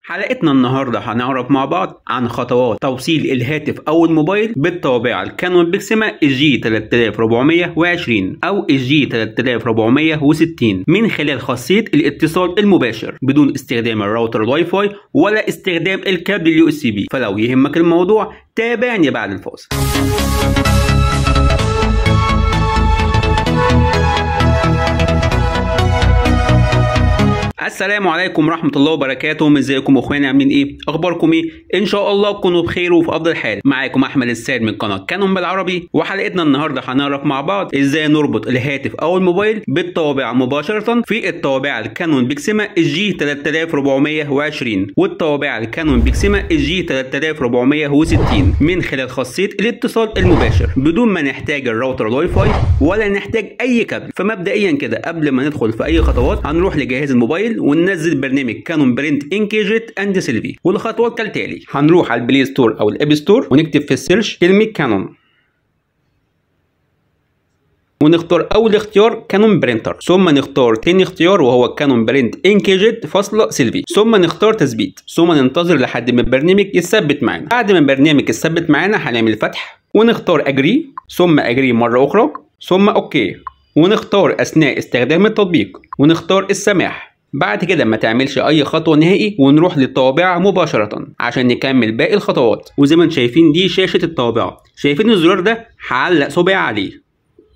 حلقتنا النهاردة هنعرف مع بعض عن خطوات توصيل الهاتف أو الموبايل بالطابعة الكانون بيكسيما الجي 3420 أو الجي 3460 من خلال خاصية الاتصال المباشر بدون استخدام الراوتر الواي فاي ولا استخدام الكابل اليو اس بي فلو يهمك الموضوع تابعني بعد الفاصل السلام عليكم ورحمة الله وبركاته ازيكم اخواني عاملين ايه اخباركم ايه ان شاء الله تكونوا بخير وفي افضل حال معاكم احمد السيد من قناة كانون بالعربي وحلقتنا النهاردة هنعرف مع بعض ازاي نربط الهاتف او الموبايل بالطوابع مباشرة في الطوابع الكانون بيكسيما الجي 3420 والطوابع الكانون بيكسيما الجي 3460 من خلال خاصية الاتصال المباشر بدون ما نحتاج الراوتر الواي فاي ولا نحتاج اي كابل فمبدئيا كده قبل ما ندخل في اي خطوات هنروح لجهاز الموبايل وننزل برنامج كانون برنت انكيجت اند سيلفي والخطوات كالتالي هنروح على البلاي ستور او الاب ستور ونكتب في السيرش كلمه كانون ونختار اول اختيار كانون برينتر ثم نختار تاني اختيار وهو كانون برنت انكيجت فاصلة سيلفي ثم نختار تثبيت ثم ننتظر لحد ما البرنامج يثبت معانا بعد ما البرنامج يثبت معانا هنعمل فتح ونختار اجري ثم اجري مره اخرى ثم اوكي ونختار اثناء استخدام التطبيق ونختار السماح بعد كده ما تعملش اي خطوه نهائي ونروح للطابعه مباشره عشان نكمل باقي الخطوات وزي ما انتم شايفين دي شاشه الطابعه شايفين الزرار ده هعلق صبعي عليه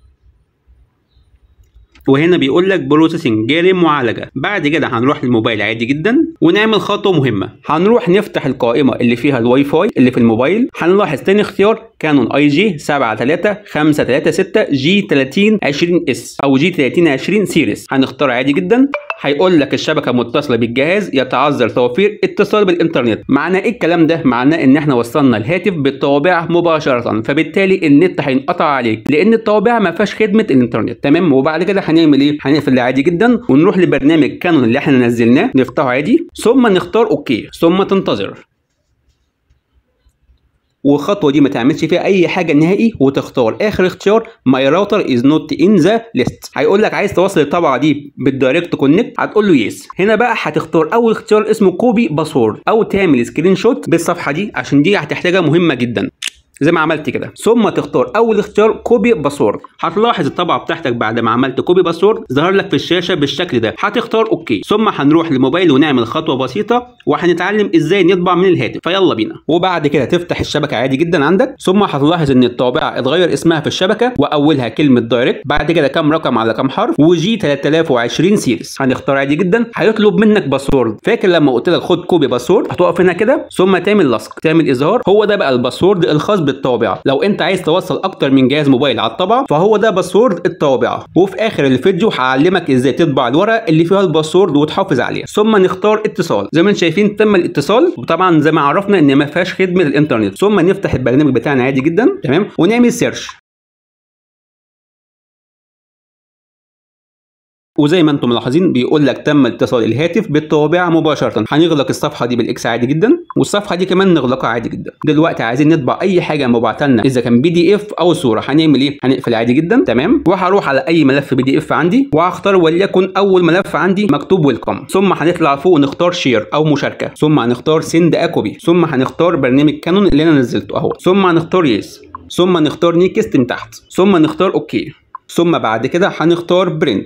وهنا بيقول لك بروسيسنج جاري معالجه بعد كده هنروح للموبايل عادي جدا ونعمل خطوه مهمه هنروح نفتح القائمه اللي فيها الواي فاي اللي في الموبايل هنلاحظ تاني اختيار كانون اي جي 73536 جي 3020 اس او جي 3020 سيريس هنختار عادي جدا هيقول لك الشبكه متصله بالجهاز يتعذر توفير اتصال بالانترنت معناه ايه الكلام ده معناه ان احنا وصلنا الهاتف بالطوابع مباشره فبالتالي النت هينقطع عليك لان الطوابع ما فيهاش خدمه الانترنت تمام وبعد كده هنعمل ايه هنقفل عادي جدا ونروح لبرنامج كانون اللي احنا نزلناه نفتحه عادي ثم نختار اوكي ثم تنتظر والخطوه دي ما تعملش فيها اي حاجه نهائي وتختار اخر اختيار ماي راوتر از نوت ان ذا ليست هيقول لك عايز توصل الطبعه دي بالدايركت كونكت هتقول له يس هنا بقى هتختار اول اختيار اسمه كوبي باسورد او تعمل سكرين شوت بالصفحه دي عشان دي هتحتاجها مهمه جدا زي ما عملت كده ثم تختار اول اختيار كوبي باسورد هتلاحظ الطبعه بتاعتك بعد ما عملت كوبي باسورد ظهر لك في الشاشه بالشكل ده هتختار اوكي ثم هنروح للموبايل ونعمل خطوه بسيطه وهنتعلم ازاي نطبع من الهاتف فيلا بينا وبعد كده تفتح الشبكه عادي جدا عندك ثم هتلاحظ ان الطابعه اتغير اسمها في الشبكه واولها كلمه دايركت بعد كده كام رقم على كام حرف وجي 3020 سيريس هنختار عادي جدا هيطلب منك باسورد فاكر لما قلت لك خد كوبي باسورد هتقف هنا كده ثم تعمل لصق تعمل اظهار هو ده بقى الباسورد الخاص بالطابعه لو انت عايز توصل اكتر من جهاز موبايل على الطبعه فهو ده باسورد الطابعه وفي اخر الفيديو هعلمك ازاي تطبع الورقه اللي فيها الباسورد وتحافظ عليها ثم نختار اتصال زي ما انتم شايفين تم الاتصال وطبعا زي ما عرفنا ان ما فيهاش خدمه الانترنت ثم نفتح البرنامج بتاعنا عادي جدا تمام ونعمل سيرش وزي ما انتم ملاحظين بيقول لك تم اتصال الهاتف بالطوابع مباشره هنغلق الصفحه دي بالاكس عادي جدا والصفحه دي كمان نغلقها عادي جدا دلوقتي عايزين نطبع اي حاجه مبعوثه لنا اذا كان بي دي اف او صوره هنعمل ايه هنقفل عادي جدا تمام وهروح على اي ملف بي دي اف عندي وهختار وليكن اول ملف عندي مكتوب ويلكم ثم هنطلع فوق ونختار شير او مشاركه ثم هنختار سند اكوبي ثم هنختار برنامج كانون اللي انا نزلته اهو ثم هنختار يس ثم نختار نيكست من تحت ثم نختار اوكي ثم بعد كده هنختار برنت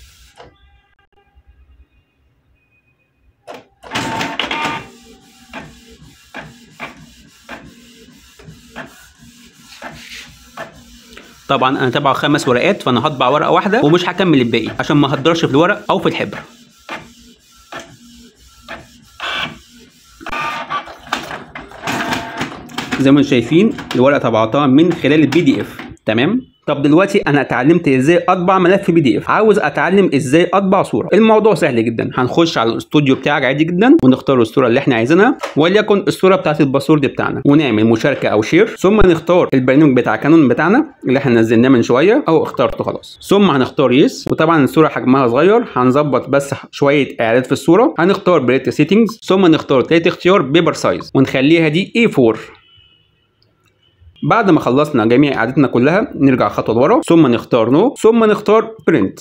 طبعا انا تابعه خمس ورقات فانا هطبع ورقه واحده ومش هكمل الباقي عشان ما اهدرش في الورق او في الحبر زي ما انتم شايفين الورقه طبعتها من خلال البي دي اف تمام طب دلوقتي انا اتعلمت ازاي اطبع ملف بي دي اف عاوز اتعلم ازاي اطبع صوره الموضوع سهل جدا هنخش على الاستوديو بتاعك عادي جدا ونختار الصوره اللي احنا عايزينها وليكن الصوره بتاعت الباسورد بتاعنا ونعمل مشاركه او شير ثم نختار البرنامج بتاع كانون بتاعنا اللي احنا نزلناه من شويه او اخترته خلاص ثم هنختار يس وطبعا الصوره حجمها صغير هنظبط بس شويه اعداد في الصوره هنختار بريت سيتنجز ثم نختار تالت اختيار بيبر سايز ونخليها دي اي 4 بعد ما خلصنا جميع اعدادنا كلها نرجع خطوه لورا ثم نختار نو ثم نختار برنت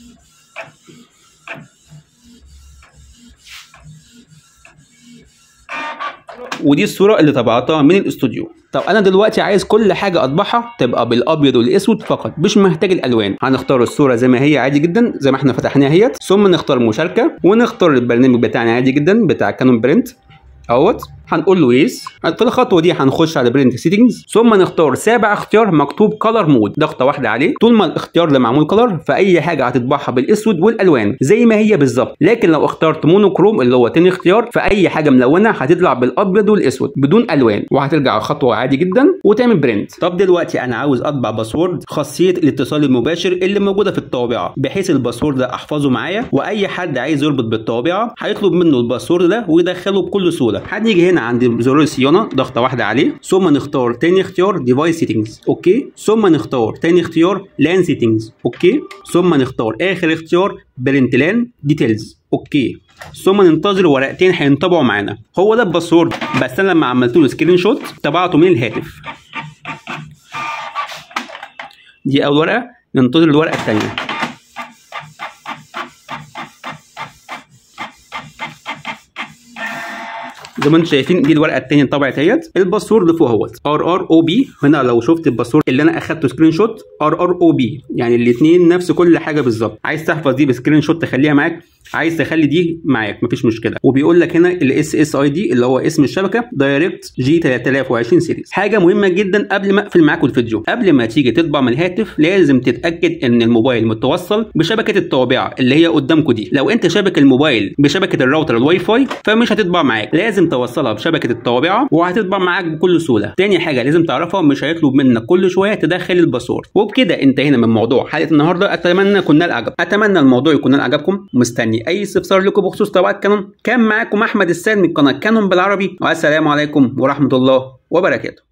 ودي الصوره اللي طبعتها من الاستوديو طب انا دلوقتي عايز كل حاجه اطبعها تبقى بالابيض والاسود فقط مش محتاج الالوان هنختار الصوره زي ما هي عادي جدا زي ما احنا فتحناها اهيت ثم نختار مشاركه ونختار البرنامج بتاعنا عادي جدا بتاع كانون برنت اهوت هنقول له يس في الخطوه دي هنخش على برنت سيتنجز ثم نختار سابع اختيار مكتوب كلر مود ضغطه واحده عليه طول ما الاختيار ده معمول كلر فاي حاجه هتطبعها بالاسود والالوان زي ما هي بالظبط لكن لو اخترت مونوكروم اللي هو تاني اختيار فاي حاجه ملونه هتطلع بالابيض والاسود بدون الوان وهترجع خطوه عادي جدا وتعمل برنت طب دلوقتي انا عاوز اطبع باسورد خاصيه الاتصال المباشر اللي موجوده في الطابعه بحيث الباسورد ده احفظه معايا واي حد عايز يربط بالطابعه هيطلب منه الباسورد ده ويدخله بكل سهوله هنيجي هنا عند زرار الصيانه ضغطه واحده عليه ثم نختار تاني اختيار ديفايس سيتنجز اوكي ثم نختار تاني اختيار لان سيتنجز اوكي ثم نختار اخر اختيار برنت لان ديتيلز اوكي ثم ننتظر ورقتين هينطبعوا معانا هو ده الباسورد بس انا لما عملت له سكرين شوت طبعته من الهاتف دي اول ورقه ننتظر الورقه الثانيه زي ما انتم شايفين دي الورقه الثانيه طبعت اهيت الباسورد فوق اهوت ار ار او بي هنا لو شفت الباسورد اللي انا اخدته سكرين شوت ار ار او بي يعني الاثنين نفس كل حاجه بالظبط عايز تحفظ دي بسكرين شوت تخليها معاك عايز تخلي دي معاك مفيش مشكله وبيقول لك هنا الاس اس اي دي اللي هو اسم الشبكه دايركت جي 3020 سيريز حاجه مهمه جدا قبل ما اقفل معاكم الفيديو قبل ما تيجي تطبع من الهاتف لازم تتاكد ان الموبايل متوصل بشبكه الطابعه اللي هي قدامكم دي لو انت شابك الموبايل بشبكه الراوتر الواي فاي فمش هتطبع معاك لازم توصلها بشبكه الطابعه وهتطبع معاك بكل سهوله تاني حاجه لازم تعرفها مش هيطلب منك كل شويه تدخل الباسورد وبكده انتهينا من موضوع حلقه النهارده اتمنى يكون نال عجب اتمنى الموضوع يكون نال عجبكم مستني اي استفسار لكم بخصوص طبعات كانون كان معاكم احمد السيد من قناه كانون بالعربي والسلام عليكم ورحمه الله وبركاته